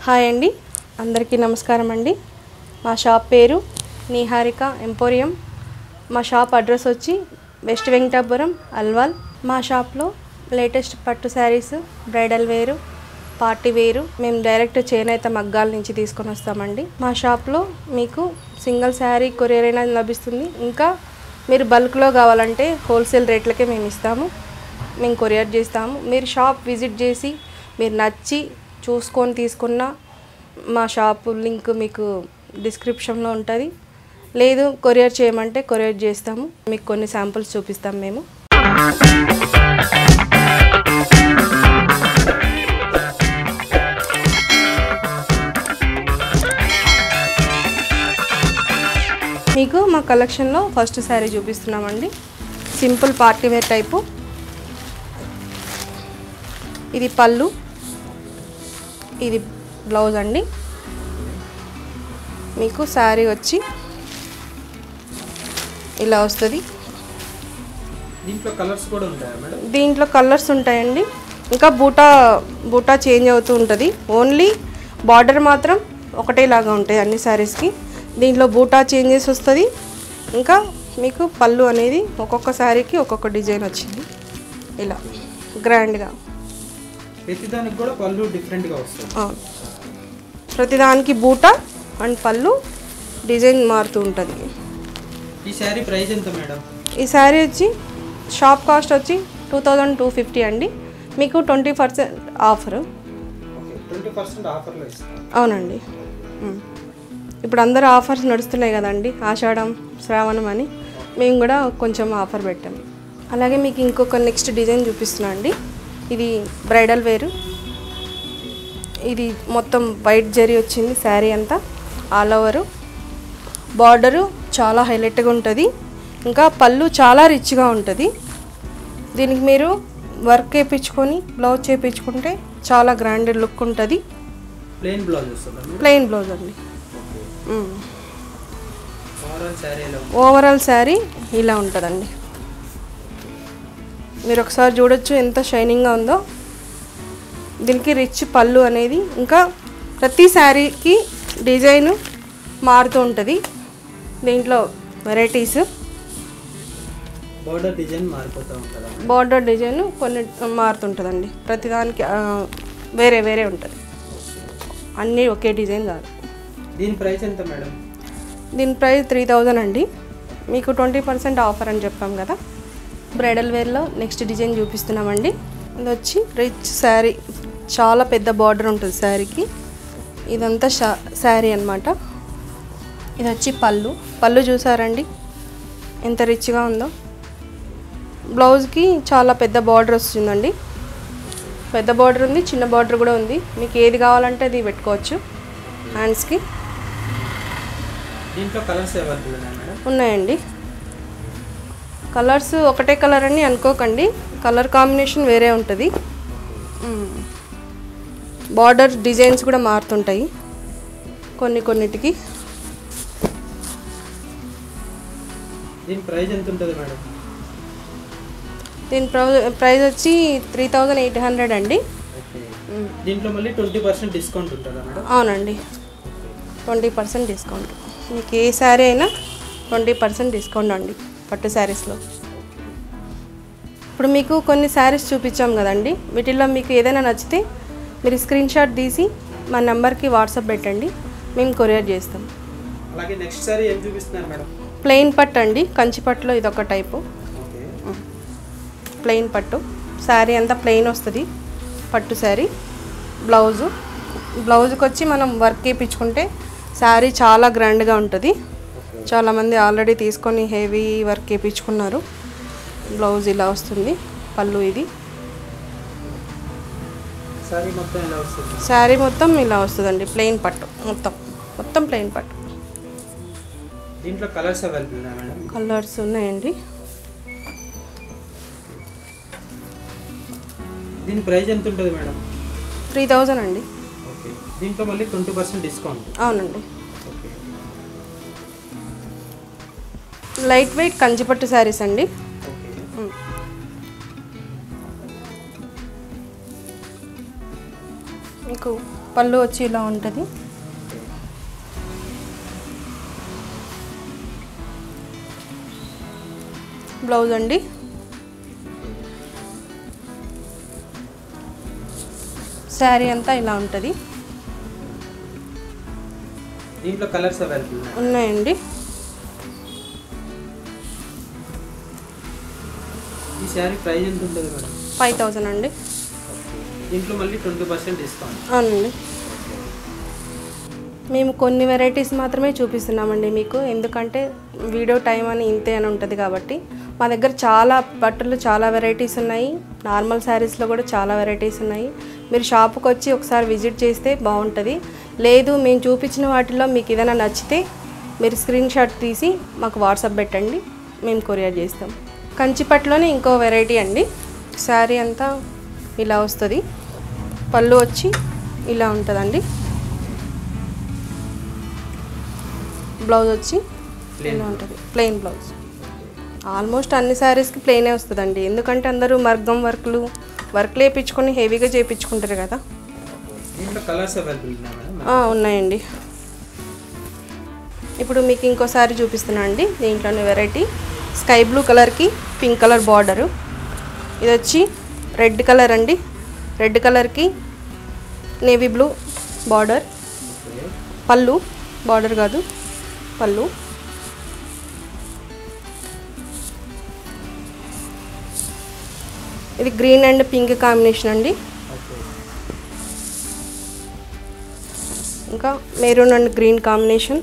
Hi అండి అందరికీ నమస్కారం అండి మా షాప్ పేరు నీహారిక ఎంపోరియం మా షాప్ అడ్రస్ వచ్చి వెస్ట్ వెంకటాపురం అల్వాల్ మా షాప్లో లేటెస్ట్ పట్టు శారీస్ బ్రైడల్ వేరు పార్టీ వేరు మేము డైరెక్ట్ చేనేత మగ్గాల నుంచి తీసుకొని వస్తామండి మా షాప్లో మీకు సింగిల్ శారీ కొరియర్ అయినా లభిస్తుంది ఇంకా మీరు బల్క్లో కావాలంటే హోల్సేల్ రేట్లకే మేము ఇస్తాము మేము కొరియర్ చేస్తాము మీరు షాప్ విజిట్ చేసి మీరు నచ్చి చూసుకొని తీసుకున్న మా షాప్ లింక్ మీకు డిస్క్రిప్షన్లో ఉంటుంది లేదు కొరియర్ చేయమంటే కొరియర్ చేస్తాము మీకు కొన్ని శాంపుల్స్ చూపిస్తాం మేము మీకు మా కలెక్షన్లో ఫస్ట్ శారీ చూపిస్తున్నామండి సింపుల్ పార్టీ వేర్ టైపు ఇది పళ్ళు ఇది బ్లౌజ్ అండి మీకు శారీ వచ్చి ఇలా వస్తుంది దీంట్లో కలర్స్ కూడా ఉంటాయా మేడం దీంట్లో కలర్స్ ఉంటాయండి ఇంకా బూటా బూటా చేంజ్ అవుతూ ఉంటుంది ఓన్లీ బార్డర్ మాత్రం ఒకటేలాగా ఉంటాయి అన్ని శారీస్కి దీంట్లో బూటా చేంజెస్ వస్తుంది ఇంకా మీకు పళ్ళు అనేది ఒక్కొక్క శారీకి ఒక్కొక్క డిజైన్ వచ్చింది ఇలా గ్రాండ్గా ప్రతిదానికి కూడా పళ్ళు డిఫరెంట్గా వస్తుంది అవును ప్రతిదానికి బూట అండ్ పళ్ళు డిజైన్ మారుతూ ఉంటుంది ఈ శారీ ప్రైస్ ఎంత మేడం ఈ శారీ వచ్చి షాప్ కాస్ట్ వచ్చి టూ థౌజండ్ టూ ఫిఫ్టీ అండి మీకు twenty percent offer okay twenty percent ఆఫర్లో ఇస్తాం అవునండి ఉమ్. ఇప్పుడు అందరూ ఆఫర్స్ నడుస్తున్నాయి కదండి ఆషాఢం శ్రావణం అని మేము కూడా కొంచెం ఆఫర్ పెట్టాము అలాగే మీకు ఇంకొక నెక్స్ట్ డిజైన్ చూపిస్తున్నా అండి ఇది బ్రైడల్ వేరు ఇది మొత్తం వైట్ జరీ వచ్చింది శారీ అంతా ఆల్ ఓవరు బార్డరు చాలా హైలైట్గా ఉంటుంది ఇంకా పళ్ళు చాలా రిచ్గా ఉంటుంది దీనికి మీరు వర్క్ చేయించుకొని బ్లౌజ్ చేయించుకుంటే చాలా గ్రాండ్ లుక్ ఉంటుంది ప్లెయిన్ బ్లౌజ్ వస్తుందా మేడం ప్లెయిన్ బ్లౌజ్ అండి మ్మ్. ఓవరాల్ శారీ ఎలా ఉంది ఓవరాల్ శారీ ఇలా ఉంటుందండి మీరు ఒకసారి చూడొచ్చు ఎంత షైనింగ్గా ఉందో దీనికి రిచ్ పళ్ళు అనేది ఇంకా ప్రతి శారీకి డిజైన్ మారుతూ ఉంటుంది దీంట్లో వెరైటీస్ బార్డర్ డిజైన్ మారిపోతూ ఉంటుందా బార్డర్ డిజైన్ కొన్ని మారుతుంటుందండి ప్రతిదానికి ఆ, వేరే వేరే ఉంటుంది అన్నీ ఒకే డిజైన్ కాదు దీని ప్రైస్ ఎంత మేడం దీని ప్రైస్ త్రీ థౌజండ్ అండి మీకు ట్వంటీ పర్సెంట్ ఆఫర్ అని చెప్పాం కదా బ్రైడల్ వేర్లో నెక్స్ట్ డిజైన్ చూపిస్తున్నామండి ఇది వచ్చి రిచ్ శారీ చాలా పెద్ద బార్డర్ ఉంటుంది శారీకి ఇదంతా షా శారీ అనమాట ఇది వచ్చి పళ్ళు పళ్ళు చూసారండి ఎంత రిచ్గా ఉందో బ్లౌజ్కి చాలా పెద్ద బార్డర్ వస్తుందండి పెద్ద బార్డర్ ఉంది చిన్న బార్డర్ కూడా ఉంది మీకు ఏది కావాలంటే అది పెట్టుకోవచ్చు హ్యాండ్స్కి దీంట్లో కలర్స్ అవైలబుల్ ఉన్నాయి మేడం ఉన్నాయండి కలర్స్ ఒకటే కలర్ అని అనుకోకండి కలర్ కాంబినేషన్ వేరే ఉంటుంది బార్డర్ డిజైన్స్ కూడా మారుతుంటాయి కొన్ని కొన్నిటికి దీని ప్రైస్ ఎంత ఉంటుంది మేడం దీని ప్రై ప్రైస్ వచ్చి త్రీ థౌజండ్ ఎయిట్ హండ్రెడ్ అండి ఓకే దీంట్లో మళ్ళీ ట్వంటీ పర్సెంట్ డిస్కౌంట్ ఉంటుందా మేడం అవునండి ట్వంటీ పర్సెంట్ డిస్కౌంట్ మీకు ఏ శారీ అయినా ట్వంటీ పర్సెంట్ డిస్కౌంట్ అండి పట్టు శారీస్లో ఇప్పుడు మీకు కొన్ని శారీస్ చూపించాం కదండి వీటిల్లో మీకు ఏదైనా నచ్చితే మీరు స్క్రీన్ షాట్ తీసి మా నెంబర్కి వాట్సాప్ పెట్టండి మేము కొరియర్ చేస్తాం అలాగే నెక్స్ట్ శారీ ఏం చూపిస్తున్నారు మేడం ప్లెయిన్ పట్టు అండి కంచి పట్టులో ఇదొక టైపు ఓకే ప్లెయిన్ పట్టు శారీ అంతా ప్లెయిన్ వస్తుంది పట్టు శారీ బ్లౌజు బ్లౌజ్కి వచ్చి మనం వర్క్ వేయించుకుంటే శారీ చాలా గ్రాండ్గా ఉంటుంది చాలామంది ఆల్రెడీ తీసుకొని హెవీ వర్క్ వేయించుకున్నారు బ్లౌజ్ ఇలా వస్తుంది పళ్ళు ఇది శారీ మొత్తం ఎలా వస్తుంది శారీ మొత్తం ఇలా వస్తుందండి ప్లెయిన్ పట్టు మొత్తం మొత్తం ప్లెయిన్ పట్టు దీంట్లో కలర్స్ అవైలబుల్ ఉన్నాయి మేడం కలర్స్ ఉన్నాయండి దీని ప్రైస్ ఎంత ఉంటుంది మేడం త్రీ థౌజండ్ అండి ఓకే దీంట్లో మళ్ళీ ట్వంటీ పర్సెంట్ డిస్కౌంట్ అవునండి ఓకే లైట్ వెయిట్ కంచిపట్టు శారీస్ అండి ఓకే మ్. మీకు పళ్ళు వచ్చి ఇలా ఉంటుంది బ్లౌజ్ అండి శారీ అంతా ఇలా ఉంటుంది దీంట్లో కలర్స్ అవైలబుల్ ఉన్నాయి ఉన్నాయండి ఈ శారీ ప్రైస్ ఎంత ఉంటుంది మేడం ఫైవ్ థౌజండ్ అండి దీంట్లో మళ్ళీ ట్వంటీ పర్సెంట్ డిస్కౌంట్ అవునండి మేము కొన్ని వెరైటీస్ మాత్రమే చూపిస్తున్నామండి మీకు ఎందుకంటే వీడియో టైం అని ఇంతే అని ఉంటుంది కాబట్టి మా దగ్గర చాలా బట్టలు చాలా వెరైటీస్ ఉన్నాయి నార్మల్ శారీస్లో కూడా చాలా వెరైటీస్ ఉన్నాయి మీరు షాప్కి వచ్చి ఒకసారి విజిట్ చేస్తే బాగుంటుంది లేదు మేము చూపించిన వాటిలో మీకు ఏదైనా నచ్చితే మీరు స్క్రీన్ షాట్ తీసి మాకు వాట్సాప్ పెట్టండి మేము కొరియర్ చేస్తాం కంచిపట్టులోనే ఇంకో వెరైటీ అండి శారీ అంతా ఇలా వస్తుంది పళ్ళు వచ్చి ఇలా ఉంటుందండి బ్లౌజ్ వచ్చి ఇలా ఉంటుంది ప్లెయిన్ బ్లౌజ్ ఆల్మోస్ట్ అన్ని శారీస్కి ప్లెయినే వస్తుందండి ఎందుకంటే అందరూ మర్గం వర్క్లు వర్క్లు వేయించుకొని హెవీగా చేయించుకుంటారు కదా దీంట్లో కలర్స్ అవైలబుల్ ఉన్నాయి మేడం ఆ, ఉన్నాయండి ఇప్పుడు మీకు ఇంకో శారీ చూపిస్తున్నా అండి దీంట్లోనే వెరైటీ స్కై బ్లూ కలర్కి పింక్ కలర్ బార్డరు ఇది వచ్చి రెడ్ కలర్ అండి రెడ్ కలర్కి నేవీ బ్లూ బార్డర్ ఓకే పళ్ళు బార్డర్ కాదు పళ్ళు ఇది గ్రీన్ అండ్ పింక్ కాంబినేషన్ అండి ఓకే ఇంకా మెరూన్ అండ్ గ్రీన్ కాంబినేషన్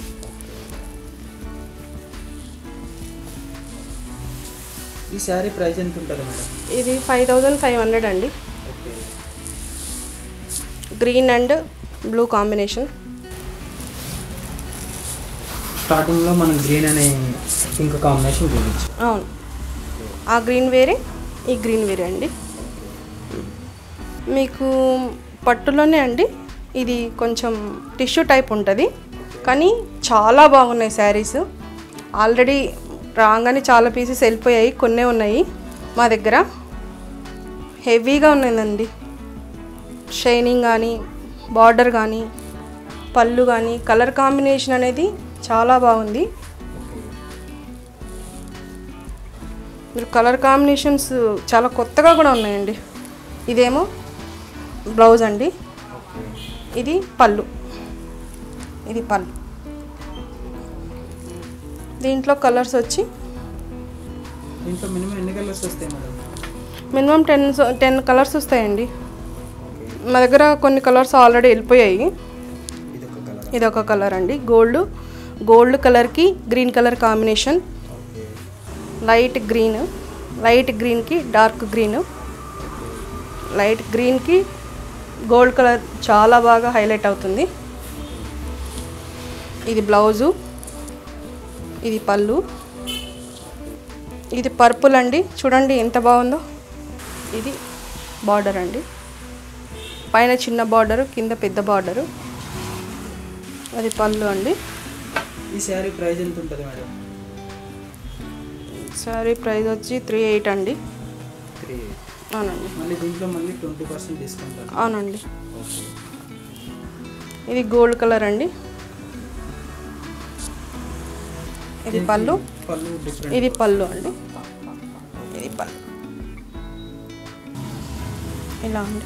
ఈ శారీ ప్రైస్ ఎంత ఉంటుంది మేడం ఇది ఫైవ్ థౌజండ్ ఫైవ్ హండ్రెడ్ అండి okay green and blue combination స్టార్టింగ్లో మనం గ్రీన్ అనే పింక్ కాంబినేషన్ చూపించు అవును ఆ గ్రీన్ వేరే ఈ గ్రీన్ వేరే అండి మీకు పట్టులోనే అండి ఇది కొంచెం టిష్యూ టైప్ ఉంటుంది కానీ చాలా బాగున్నాయి శారీస్ ఆల్రెడీ రాగానే చాలా పీసెస్ వెళ్ళిపోయాయి కొన్నే ఉన్నాయి మా దగ్గర హెవీగా ఉన్నదండి షైనింగ్ కానీ బార్డర్ కానీ పళ్ళు కానీ కలర్ కాంబినేషన్ అనేది చాలా బాగుంది మీరు కలర్ కాంబినేషన్స్ చాలా కొత్తగా కూడా ఉన్నాయండి ఇదేమో బ్లౌజ్ అండి ఇది పళ్ళు ఇది పళ్ళు దీంట్లో కలర్స్ వచ్చి దీంట్లో మినిమం ఎన్ని కలర్స్ వస్తాయి madam minimum ten ten colours వస్తాయండి మా దగ్గర కొన్ని కలర్స్ ఆల్రెడీ వెళ్ళిపోయాయి ఇది ఒక కలర్ ఇది ఒక కలర్ అండి గోల్డ్ గోల్డ్ కలర్కి green colour combination okay light green light గ్రీన్కి డార్క్ గ్రీన్ లైట్ గ్రీన్కి గోల్డ్ కలర్ చాలా బాగా హైలైట్ అవుతుంది ఇది బ్లౌజు ఇది పళ్ళు ఇది పర్పుల్ అండి చూడండి ఎంత బాగుందో ఇది బార్డర్ అండి పైన చిన్న బార్డరు కింద పెద్ద బార్డరు అది పళ్ళు అండి ఈ శారీ ప్రైస్ ఎంత ఉంటుంది మేడం సారీ ప్రైస్ వచ్చి త్రీ ఎయిట్ అండి త్రీ అవునండి మళ్ళీ దీంట్లో మళ్ళీ ట్వంటీ పర్సెంట్ డిస్కౌంట్ ఉంది. అవునండి ఓకే ఇది గోల్డ్ కలర్ అండి ఇది పళ్ళు పళ్ళు డిఫరెంట్ ఇది పళ్ళు అండి ఇది పళ్ళు ఇలా అండి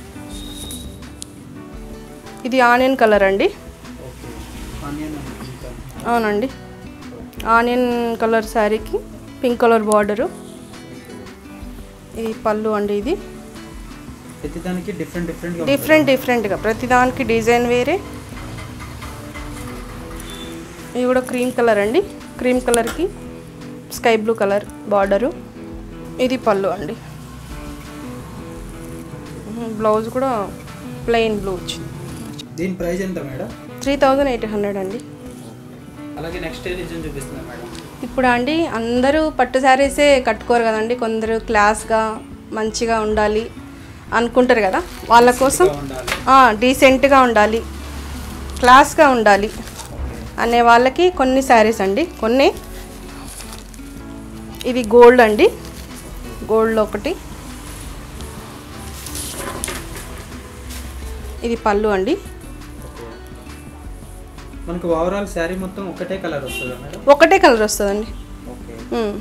ఇది ఆనియన్ కలర్ అండి ఓకే ఆనియన్ ఇంకా అవునండి ఆనియన్ కలర్ శారీకి పింక్ కలర్ బార్డరు ఇది పళ్ళు అండి ఇది ప్రతిదానికి డిఫరెంట్ డిఫరెంట్ డిఫరెంట్ డిఫరెంట్గా ప్రతిదానికి డిజైన్ వేరే ఇది కూడా క్రీమ్ కలర్ అండి క్రీమ్ కలర్కి స్కై బ్లూ కలర్ బార్డరు ఇది పళ్ళు అండి బ్లౌజ్ కూడా ప్లెయిన్ బ్లూ వచ్చింది దీని ప్రైస్ ఎంత madam three thousand eight hundred అండి అలాగే నెక్స్ట్ డిజైన్ చూపిస్తుంది మేడం ఇప్పుడు అండి అందరూ పట్టు శారీసే కట్టుకోరు కదండి కొందరు క్లాస్గా మంచిగా ఉండాలి అనుకుంటారు కదా వాళ్ళ కోసం ఉండాలి డీసెంట్గా ఉండాలి క్లాస్గా ఉండాలి అనే వాళ్ళకి కొన్ని శారీస్ అండి కొన్ని ఇది గోల్డ్ అండి గోల్డ్ ఒకటి ఇది పళ్ళు అండి ఓకే మనకు ఓవరాల్ శారీ మొత్తం ఒకటే కలర్ వస్తుందా మేడం ఒకటే కలర్ వస్తుందండి ఓకే మ్మ్.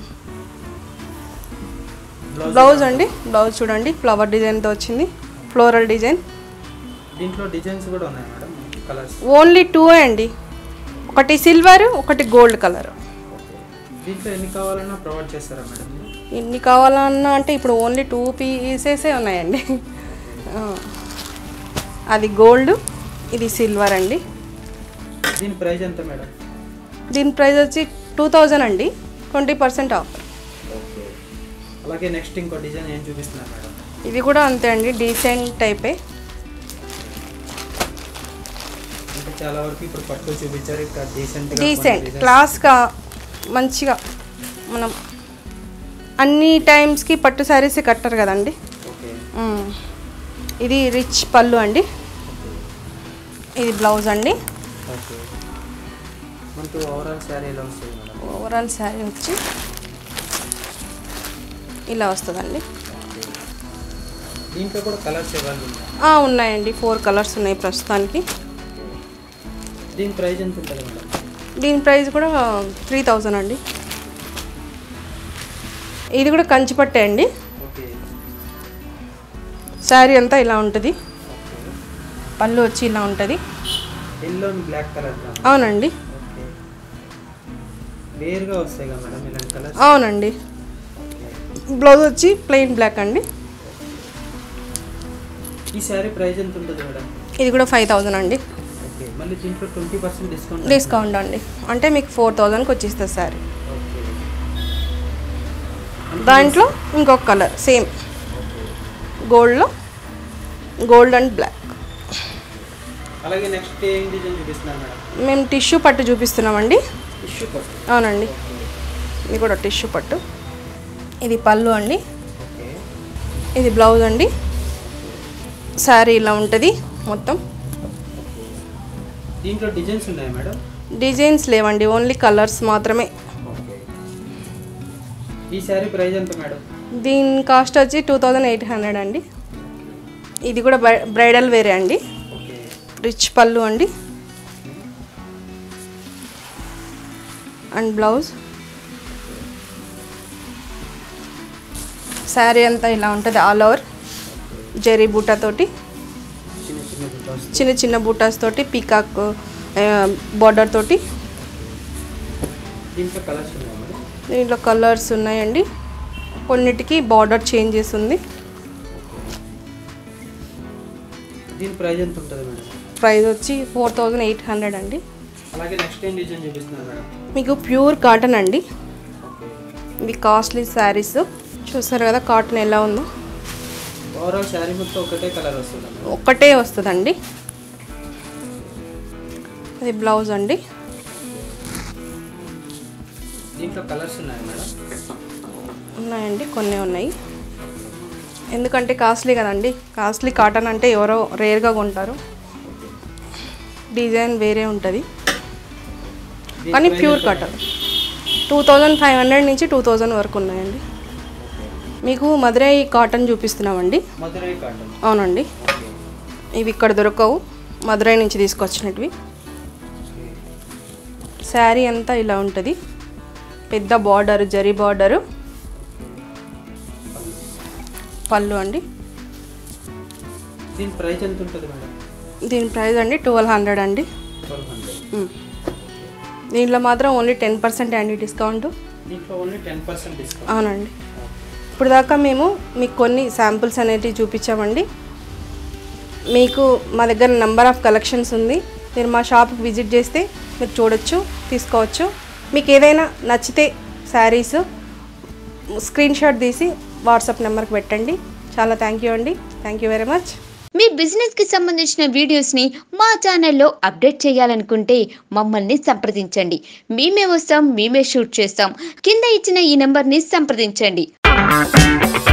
బ్లౌజ్ అండి బ్లౌజ్ చూడండి ఫ్లవర్ డిజైన్తో వచ్చింది ఫ్లోరల్ డిజైన్ దీంట్లో డిజైన్స్ కూడా ఉన్నాయి మేడం కలర్స్ ఓన్లీ టూ అండి ఒకటి సిల్వర్ ఒకటి గోల్డ్ కలర్ ఓకే దీంట్లో ఎన్ని కావాలన్నా ప్రొవైడ్ చేస్తారా మేడం మీరు? ఎన్ని కావాలన్నా అంటే ఇప్పుడు ఓన్లీ టూ పీసెసే ఉన్నాయండి ఆ. అది గోల్డ్ ఇది సిల్వర్ అండి దీని ప్రైస్ ఎంత మేడం దీని ప్రైస్ వచ్చి టూ థౌజండ్ అండి ట్వంటీ పర్సెంట్ ఆఫ్ ఓకే అలాగే నెక్స్ట్ ఇంకో డిజైన్ ఏం చూపిస్తున్నారు మేడం ఇది కూడా అంతే అండి డీసెంట్ టైపే అంటే చాలా వరకు ఇప్పుడు పట్టు చూపించారు ఇక్కడ డీసెంట్ డీసెంట్ క్లాస్గా మంచిగా మనం అన్ని టైమ్స్కి పట్టు శారీస్ కట్టరు కదండి ఓకే మ్మ్. ఇది రిచ్ పళ్ళు అండి ఇది బ్లౌజ్ అండి ఓకే మనకు ఓవరాల్ శారీ ఎలా వస్తుంది మేడం ఓవరాల్ శారీ వచ్చి ఇలా వస్తుందండి ఓకే దీంట్లో కూడా కలర్స్ ఇవ్వాలి ఉన్నాయి ఆ, ఉన్నాయండి ఫోర్ కలర్స్ ఉన్నాయి ప్రస్తుతానికి దీని ప్రైస్ ఎంత ఉంటుంది మేడం దీని ప్రైస్ కూడా త్రీ థౌజండ్ అండి ఇది కూడా కంచి పట్టే అండి ఓకే శారీ అంతా ఇలా ఉంటుంది ఓకే పళ్ళు వచ్చి ఇలా ఉంటుంది ఎల్లో అండ్ బ్లాక్ కలర్ అవునండి ఓకే వేరుగా వస్తాయి కదా మేడం ఇలాంటి కలర్స్ అవునండి ఓకే బ్లౌజ్ వచ్చి ప్లెయిన్ బ్లాక్ అండి ఈ శారీ ప్రైస్ ఎంత ఉంటుంది మేడం ఇది కూడా ఫైవ్ థౌజండ్ అండి ఓకే మళ్ళీ దీంట్లో ట్వంటీ పర్సెంట్ డిస్కౌంట్ డిస్కౌంట్ అండి అంటే మీకు ఫోర్ థౌజండ్కి వచ్చేస్తుంది శారీ ఓకే దాంట్లో ఇంకొక కలర్ సేమ్ గోల్డ్లో గోల్డ్ అండ్ బ్లాక్ అలాగే నెక్స్ట్ ఏం డిజైన్ చూపిస్తున్నారు మేడం మేము టిష్యూ పట్టు చూపిస్తున్నామండి టిష్యూ పట్టు అవునండి ఇది కూడా టిష్యూ పట్టు ఇది పళ్ళు అండి ఓకే ఇది బ్లౌజ్ అండి శారీ ఇలా ఉంటుంది మొత్తం దీంట్లో డిజైన్స్ ఉన్నాయి మేడం డిజైన్స్ లేవండి ఓన్లీ కలర్స్ మాత్రమే ఓకే ఈ శారీ ప్రైస్ ఎంత మేడం దీని కాస్ట్ వచ్చి టూ థౌజండ్ ఎయిట్ హండ్రెడ్ అండి ఇది కూడా బ్రై- బ్రైడల్ వేరే అండి ఓకే రిచ్ పళ్ళు అండి అండ్ బ్లౌజ్ శారీ అంతా ఇలా ఉంటుంది ఆల్ ఓవర్ జెరీ బూటాతోటి చిన్న చిన్న బుట్టాస్ చిన్న చిన్న బూటాస్ తోటి పీకాక్ బార్డర్ తోటి దీంట్లో కలర్స్ ఉన్నాయి మేడం దీంట్లో కలర్స్ ఉన్నాయండి కొన్నిటికి బార్డర్ చేంజెస్ ఉంది దీని ప్రైస్ ఎంత ఉంటుంది మేడం ప్రైస్ వచ్చి ఫోర్ థౌజండ్ ఎయిట్ హండ్రెడ్ అండి అలాగే నెక్స్ట్ ఏం డిజైన్ చూపిస్తున్నారు మేడం మీకు ప్యూర్ కాటన్ అండి ఓకే ఇవి కాస్ట్లీ శారీస్ చూస్తారు కదా కాటన్ ఎలా ఉందో ఓవరాల్ శారీ మొత్తం ఒకటే కలర్ వస్తుంది మేడం ఒక్కటే వస్తుందండి ఇది బ్లౌజ్ అండి దీంట్లో కలర్స్ ఉన్నాయి మేడం ఉన్నాయండి కొన్ని ఉన్నాయి ఎందుకంటే కాస్ట్లీ కదండి కాస్ట్లీ కాటన్ అంటే ఎవరో రేర్గా కొంటారు డిజైన్ వేరే ఉంటుంది దీని కానీ price ప్యూర్ ఎంత cotton two thousand five hundred నుంచి టూ థౌజండ్ వరకు ఉన్నాయండి మీకు మదురై కాటన్ చూపిస్తున్నామండి మధురై కాటన్ అవునండి ఓకే ఇవి ఇక్కడ దొరకవు మదురై నుంచి తీసుకొచ్చినవి శారీ అంతా ఇలా ఉంటుంది పెద్ద బార్డర్ జరీ బార్డరు పళ్ళు అండి దీని ప్రైస్ ఎంత ఉంటుంది మేడం దీని ప్రైస్ అండి ట్వెల్వ్ హండ్రెడ్ అండి ట్వెల్వ్ హండ్రెడ్ మ్. దీంట్లో మాత్రం ఓన్లీ టెన్ పర్సెంట్ అండి డిస్కౌంట్ దీంట్లో ఓన్లీ టెన్ పర్సెంట్ డిస్కౌంట్ అవునండి ఇప్పుడు దాకా మేము మీకు కొన్ని శాంపుల్స్ అనేటివి చూపించామండి మీకు మా దగ్గర నెంబర్ ఆఫ్ కలెక్షన్స్ ఉంది మీరు మా షాప్కి విజిట్ చేస్తే మీరు చూడొచ్చు తీసుకోవచ్చు మీకు ఏదైనా నచ్చితే శారీస్ స్క్రీన్ షాట్ తీసి వాట్సాప్ నెంబర్కి పెట్టండి చాలా థ్యాంక్ యూ అండి థ్యాంక్ యూ వెరీ మచ్ మీ బిజినెస్ కి సంబంధించిన వీడియోస్ ని మా ఛానల్లో అప్డేట్ చేయాలనుకుంటే మమ్మల్ని సంప్రదించండి మేమే వస్తాం మేమే షూట్ చేస్తాం కింద ఇచ్చిన ఈ నెంబర్ ని సంప్రదించండి